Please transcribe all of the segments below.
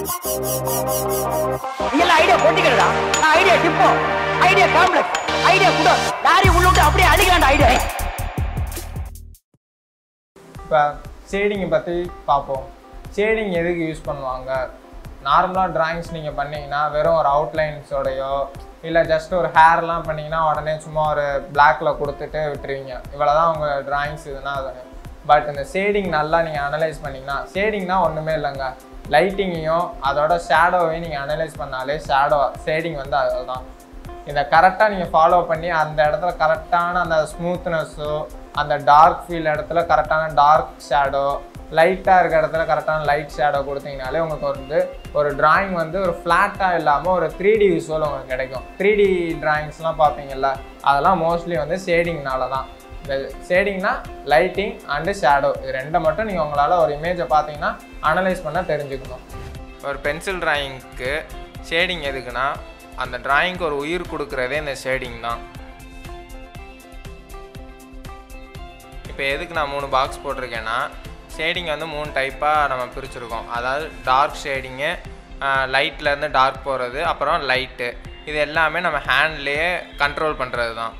நீ எல்லாம் ஐடியா போட்டிக்கிறடா நான் idea depot idea complex idea குடோ லாரி உள்ளுட்டு அப்படியே அடிக்கலாம்டா ஐடியா இப்போ ஷேடிங்கை பற்றி பார்ப்போம் ஷேடிங் எதுக்கு யூஸ் பண்ணுவாங்க நார்மலாக டிராயிங்ஸ் நீங்கள் பண்ணீங்கன்னா வெறும் ஒரு அவுட்லைன்ஸோடையோ இல்லை ஜஸ்ட் ஒரு ஹேர்லாம் பண்ணீங்கன்னா உடனே சும்மா ஒரு பிளாக்ல கொடுத்துட்டு விட்டுருவீங்க இவ்வளோ தான் உங்கள் டிராயிங்ஸ் இதுனா அது பட் இந்த ஷேடிங் நல்லா நீங்கள் அனலைஸ் பண்ணீங்கன்னா ஷேடிங்னா ஒன்றுமே இல்லைங்க லைட்டிங்கையும் அதோட ஷேடோவையும் நீங்கள் அனலைஸ் பண்ணாலே ஷேடோ ஷேடிங் வந்து அதுதான் இதை கரெக்டாக நீங்கள் ஃபாலோ பண்ணி அந்த இடத்துல கரெக்டான அந்த ஸ்மூத்னஸோ அந்த டார்க் ஃபீல் இடத்துல கரெக்டான டார்க் ஷேடோ லைட்டாக இருக்க இடத்துல கரெக்டான லைட் ஷேடோ கொடுத்தீங்கனாலே உங்களுக்கு வந்து ஒரு டிராயிங் வந்து ஒரு ஃப்ளாட்டாக இல்லாமல் ஒரு த்ரீ டி விசுவல் உங்களுக்கு கிடைக்கும் த்ரீ டி டிராயிங்ஸ்லாம் பார்ப்பீங்கல்ல அதெல்லாம் மோஸ்ட்லி வந்து ஷேடிங்னால தான் இந்த ஷேடிங்னா லைட்டிங் அண்டு ஷேடோ இது ரெண்டை மட்டும் நீங்கள் உங்களால் ஒரு இமேஜை பார்த்தீங்கன்னா அனலைஸ் பண்ண தெரிஞ்சுக்கணும் ஒரு பென்சில் டிராயிங்க்கு ஷேடிங் எதுக்குன்னா அந்த டிராயிங்க்கு ஒரு உயிர் கொடுக்குறதே இந்த ஷேடிங் தான் இப்போ எதுக்கு நான் மூணு பாக்ஸ் போட்டிருக்கேன்னா ஷேடிங் வந்து மூணு டைப்பாக நம்ம பிரிச்சிருக்கோம் அதாவது டார்க் ஷேடிங்கு லைட்லேருந்து டார்க் போகிறது அப்புறம் லைட்டு இது எல்லாமே நம்ம ஹேண்ட்லேயே கண்ட்ரோல் பண்ணுறது தான்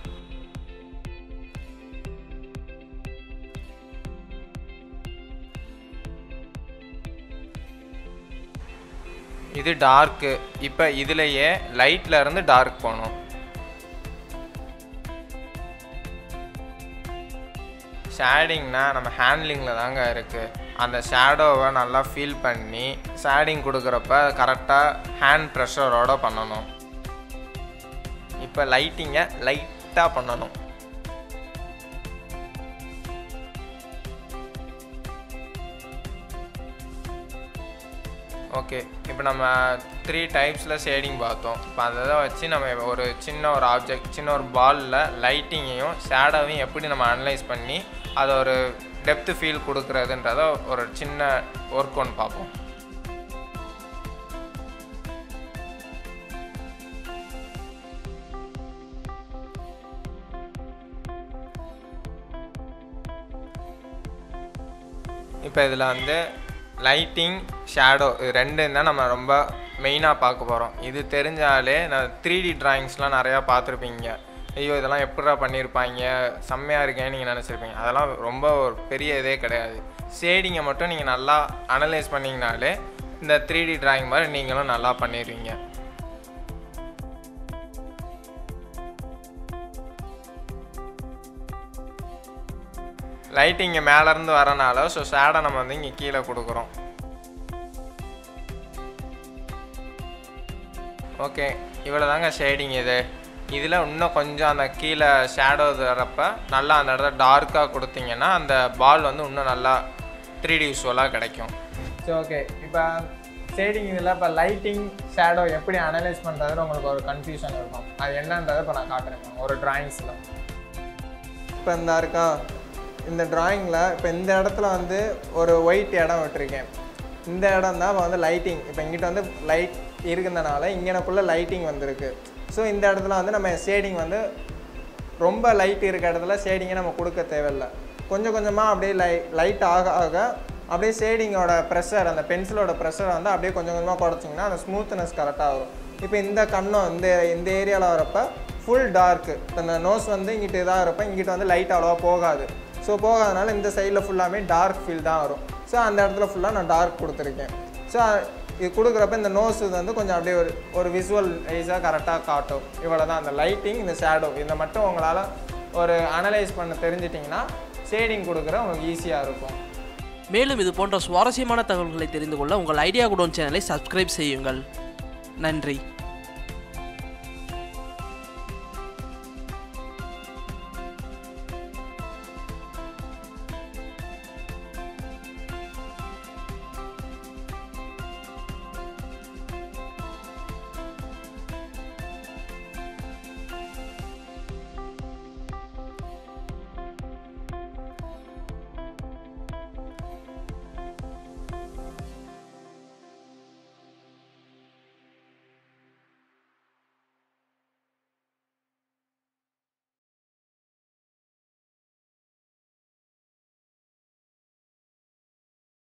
இது டார்க்கு இப்போ இதுலேயே லைட்ல இருந்து டார்க் போகணும் ஷேடிங்னா நம்ம ஹேண்ட்லிங்கில் தாங்க இருக்குது அந்த ஷேடோவை நல்லா ஃபீல் பண்ணி ஷேடிங் கொடுக்குறப்ப கரெக்டாக ஹேண்ட் ப்ரெஷரோட பண்ணணும் இப்போ லைட்டிங்கை லைட்டாக பண்ணணும் ஓகே இப்போ நம்ம த்ரீ டைப்ஸில் ஷேடிங் பார்த்தோம் இப்போ அதை வச்சு நம்ம ஒரு சின்ன ஒரு ஆப்ஜெக்ட் சின்ன ஒரு பாலில் லைட்டிங்கையும் ஷேடோவையும் எப்படி நம்ம அனலைஸ் பண்ணி அதை ஒரு டெப்த்து ஃபீல் கொடுக்குறதுன்றத ஒரு சின்ன ஒர்க் ஒன்று பார்ப்போம் இப்போ இதில் வந்து லைட்டிங் ஷேடோ இது ரெண்டும் தான் நம்ம ரொம்ப மெயினாக பார்க்க போகிறோம் இது தெரிஞ்சாலே நான் த்ரீ டி டிராயிங்ஸ்லாம் நிறையா பார்த்துருப்பீங்க ஐயோ இதெல்லாம் எப்படிடா பண்ணியிருப்பாங்க செம்மையாக இருக்கேன்னு நீங்கள் நினச்சிருப்பீங்க அதெல்லாம் ரொம்ப ஒரு பெரிய இதே கிடையாது ஷேடிங்கை மட்டும் நீங்கள் நல்லா அனலைஸ் பண்ணிங்கனாலே இந்த த்ரீ டி டிராயிங் மாதிரி நீங்களும் நல்லா பண்ணிடுவீங்க லைட் இங்கே மேலேருந்து வரனால ஸோ ஷேடை நம்ம வந்து இங்கே கீழே கொடுக்குறோம் ஓகே இவ்வளோ தாங்க ஷேடிங் இது இதில் இன்னும் கொஞ்சம் அந்த கீழே ஷேடோ வரப்ப நல்லா அந்த இடத்துல டார்க்காக கொடுத்தீங்கன்னா அந்த பால் வந்து இன்னும் நல்லா த்ரீ டி விஷுவலாக கிடைக்கும் சரி ஓகே இப்போ ஷேடிங் இதில் இப்போ லைட்டிங் ஷேடோ எப்படி அனலைஸ் பண்ணுறதுல உங்களுக்கு ஒரு கன்ஃபியூஷன் இருக்கும் அது என்னன்றதை இப்போ நான் காட்டுறேன் ஒரு டிராயிங்ஸில் இப்போ இந்த இருக்கா இந்த டிராயிங்கில் இப்போ இந்த இடத்துல வந்து ஒரு ஒயிட் இடம் விட்டுருக்கேன் இந்த இடம் தான் வந்து லைட்டிங் இப்போ இங்கிட்ட வந்து லைட் இருக்கிறதுனால இங்கனக்குள்ளே லைட்டிங் வந்திருக்கு ஸோ இந்த இடத்துல வந்து நம்ம ஷேடிங் வந்து ரொம்ப லைட் இருக்க இடத்துல ஷேடிங்கை நம்ம கொடுக்க தேவையில்லை கொஞ்சம் கொஞ்சமாக அப்படியே லை லைட் ஆக ஆக அப்படியே ஷேடிங்கோட ப்ரெஷர் அந்த பென்சிலோட ப்ரெஷரை வந்து அப்படியே கொஞ்சம் கொஞ்சமாக குறைச்சிங்கன்னா அந்த ஸ்மூத்னஸ் கரெக்டாக வரும் இப்போ இந்த கண்ணம் இந்த இந்த ஏரியாவில் வரப்போ ஃபுல் டார்க்கு இப்போ இந்த நோஸ் வந்து இங்கிட்டு இதாக இருப்ப இங்கிட்ட வந்து லைட் அவ்வளோவா போகாது ஸோ போகாதனால இந்த சைடில் ஃபுல்லாமே டார்க் ஃபீல் தான் வரும் ஸோ அந்த இடத்துல ஃபுல்லாக நான் டார்க் கொடுத்துருக்கேன் ஸோ இது கொடுக்குறப்ப இந்த நோஸ் இது வந்து கொஞ்சம் அப்படியே ஒரு ஒரு விசுவல் வைஸாக கரெக்டாக காட்டும் இவ்வளோ தான் அந்த லைட்டிங் இந்த ஷேடோ இதை மட்டும் உங்களால் ஒரு அனலைஸ் பண்ண தெரிஞ்சிட்டிங்கன்னா ஷேடிங் கொடுக்குற உங்களுக்கு ஈஸியாக இருக்கும் மேலும் இது போன்ற சுவாரஸ்யமான தகவல்களை தெரிந்து கொள்ள உங்கள் ஐடியா குடோன் சேனலை சப்ஸ்கிரைப் செய்யுங்கள் நன்றி